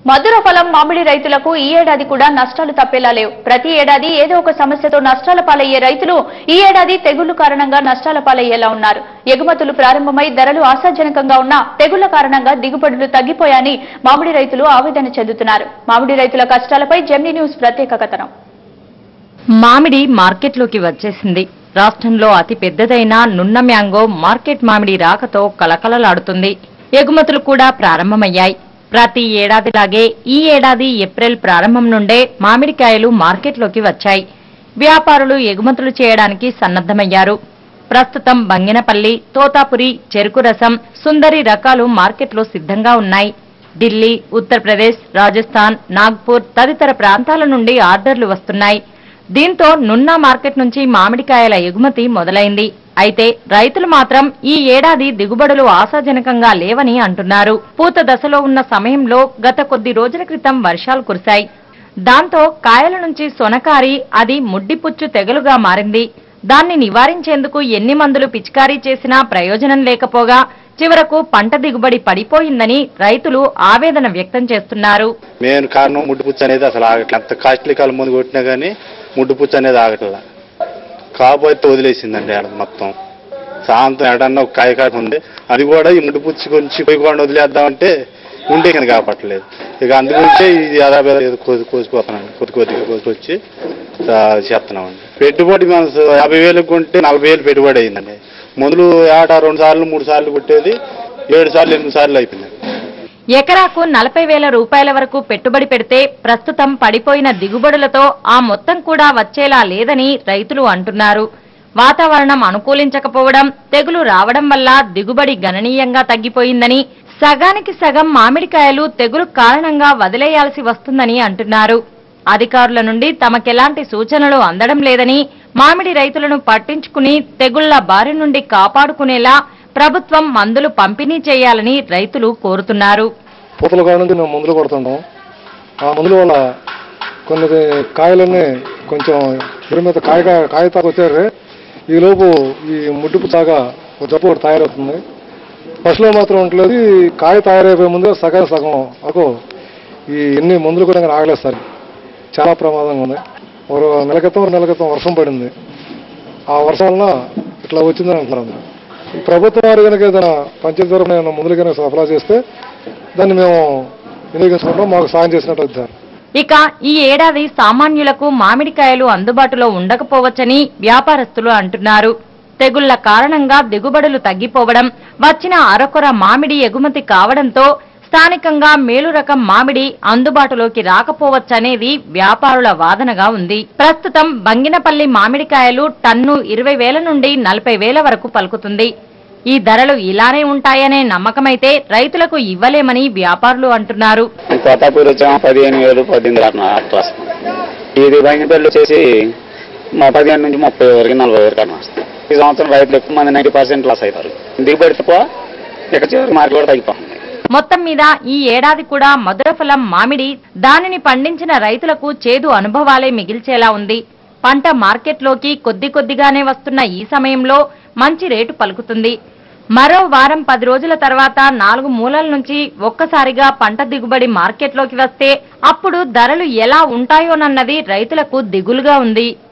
మధుర ఫలం మామిడి రైతులకు ఈ ఏడాది కూడా నష్టాలు తప్పేలా లేవు ప్రతి ఏడాది ఏదో ఒక సమస్యతో నష్టాల పాలయ్యే రైతులు ఈ ఏడాది తెగుళ్ల కారణంగా నష్టాల పాలయ్యేలా ఉన్నారు ఎగుమతులు ప్రారంభమై ధరలు ఆశాజనకంగా ఉన్నా తెగుళ్ల కారణంగా దిగుబడులు తగ్గిపోయాయని మామిడి రైతులు ఆవేదన చెందుతున్నారు మామిడి రైతుల కష్టాలపై జెమిని న్యూస్ ప్రత్యేక కథనం మామిడి మార్కెట్లోకి వచ్చేసింది రాష్ట్రంలో అతి పెద్దదైన నున్న మ్యాంగో మార్కెట్ మామిడి రాకతో కలకలలాడుతుంది ఎగుమతులు కూడా ప్రారంభమయ్యాయి ప్రతి ఏడాదిలాగే ఈ ఏడాది ఏప్రిల్ ప్రారంభం నుండే మామిడికాయలు మార్కెట్లోకి వచ్చాయి వ్యాపారులు ఎగుమతులు చేయడానికి సన్నద్దమయ్యారు ప్రస్తుతం బంగినపల్లి తోతాపురి చెరుకు రసం సుందరి రకాలు మార్కెట్లో సిద్ధంగా ఉన్నాయి ఢిల్లీ ఉత్తరప్రదేశ్ రాజస్థాన్ నాగ్పూర్ తదితర ప్రాంతాల నుండి ఆర్డర్లు వస్తున్నాయి దీంతో నున్నా మార్కెట్ నుంచి మామిడికాయల ఎగుమతి మొదలైంది అయితే రైతులు మాత్రం ఈ ఏడాది దిగుబడులు ఆశాజనకంగా లేవని అంటున్నారు పూత దశలో ఉన్న సమయంలో గత కొద్ది రోజుల క్రితం వర్షాలు కురిశాయి దాంతో కాయల నుంచి సొనకారి అది ముడ్డిపుచ్చు తెగలుగా మారింది దాన్ని నివారించేందుకు ఎన్ని మందులు పిచికారీ చేసినా ప్రయోజనం లేకపోగా చివరకు పంట దిగుబడి పడిపోయిందని రైతులు ఆవేదన వ్యక్తం చేస్తున్నారు మెయిన్ కారణం ముడ్డుపుచ్చు అనేది అసలు ఆగట్లేదు ఎంత కాస్ట్లీ కాలం ముందు కొట్టినా కానీ ముడ్డుపుచ్చు అనేది ఆగట్లా కాపు అయితే వదిలేసిందండి ఆడ మొత్తం సాయంత్రం ఎడన్నా ఒక కాయ కాపు ఉంది అది కూడా ఈ ముడ్డుపుచ్చు గురించి పోయకుండా వదిలేద్దామంటే ఉండే కానీ కాపట్లేదు ఇక అందుగురించే ఇది యాదాపు కోసి కోసిపోతున్నాను కొద్ది కొద్దిగా కోసుకొచ్చి ఆ, చేస్తున్నామండి పెట్టుబడి మన యాభై వేలు కొంటే నలభై వేలు పెట్టుబడి అయిందండి మొదలు ఏటా రెండు సార్లు మూడు సార్లు కొట్టేది ఏడు సార్లు ఎనిమిది సార్లు అయిపోయిందండి ఎకరాకు నలభై వేల రూపాయల వరకు పెట్టుబడి పెడితే ప్రస్తుతం పడిపోయిన దిగుబడులతో ఆ మొత్తం కూడా వచ్చేలా లేదని రైతులు అంటున్నారు వాతావరణం అనుకూలించకపోవడం తెగులు రావడం వల్ల దిగుబడి గణనీయంగా తగ్గిపోయిందని సగానికి సగం మామిడికాయలు తెగులు కారణంగా వదిలేయాల్సి వస్తుందని అంటున్నారు అధికారుల నుండి తమకెలాంటి సూచనలు అందడం లేదని మామిడి రైతులను పట్టించుకుని తెగుళ్ల బారి నుండి కాపాడుకునేలా ప్రభుత్వం మందులు పంపిణీ చేయాలని రైతులు కోరుతున్నారు పూతల కాడ నుంచి మేము మందులు కొడుతుంటాం ఆ మందుల వల్ల కొన్ని కాయలన్నీ కొంచెం ఇరు మీద కాయ కాయ తాక వచ్చారు ఈ లోపు ఈ ముడ్డుపు తాగా ఒక జబ్బు ఒకటి తయారవుతుంది ఫస్ట్లో మాత్రం ఉండలేదు ఈ కాయ తయారైపోయే ముందు సగం సగం వరకు ఈ ఎన్ని మందులు కూడా ఇంకా ఆగలేదు సార్ చాలా ప్రమాదంగా ఉంది ఒక నెల క్రితం రెండు నెలల క్రితం వర్షం పడింది ఆ వర్షం వలన ఇట్లా వచ్చిందని అంటున్నారు అందరూ. ఈ ప్రభుత్వం వారు కనుక ఏదైనా పంచాయతీ తరఫున ఏమైనా ముందులు కనుక సరఫరా చేస్తే దాన్ని మేము వినియోగించుకుంటాం మాకు సాయం చేసినట్టు అవుతుంది సార్ ఇక ఈ ఏడాది సామాన్యులకు మామిడికాయలు అందుబాటులో ఉండకపోవచ్చని వ్యాపారస్తులు అంటున్నారు తెగుళ్ల కారణంగా దిగుబడులు తగ్గిపోవడం వచ్చిన అరకొర మామిడి ఎగుమతి కావడంతో స్థానికంగా మేలు రకం మామిడి అందుబాటులోకి రాకపోవచ్చనేది వ్యాపారుల వాదనగా ఉంది ప్రస్తుతం బంగినపల్లి మామిడికాయలు టన్ను ఇరవై వేల నుండి నలభై వేల వరకు పలుకుతుంది ఈ ధరలు ఇలానే ఉంటాయనే నమ్మకమైతే రైతులకు ఇవ్వలేమని వ్యాపారులు అంటున్నారు తోతాపూర్ వచ్చాము పదిహేను వేలు పద్దెనిమిది అట్లా అట్లా వస్తుంది ఇది బంగిపల్లి వచ్చేసి మా పదిహేను నుంచి ముప్పై వరకు నలభై వరకు అట్లా వస్తుంది ఈ సంవత్సరం రైతులు ఎక్కువ మంది నైంటీ పర్సెంట్ లాస్ అవుతారు దిగుబడి తక్కువ ఇక చివరి మార్కెట్ కూడా తగ్గిపోతుంది మొత్తం మీద ఈ ఏడాది కూడా మధుర ఫలం మామిడి దానిని పండించిన రైతులకు చేదు అనుభవాలే మిగిల్చేలా ఉంది పంట మార్కెట్లోకి కొద్ది కొద్దిగానే వస్తున్న ఈ సమయంలో మంచి రేటు పలుకుతుంది మరో వారం పది రోజుల తర్వాత నాలుగు మూలల నుంచి ఒక్కసారిగా పంట దిగుబడి మార్కెట్లోకి వస్తే అప్పుడు ధరలు ఎలా ఉంటాయోనన్నది రైతులకు దిగులుగా ఉంది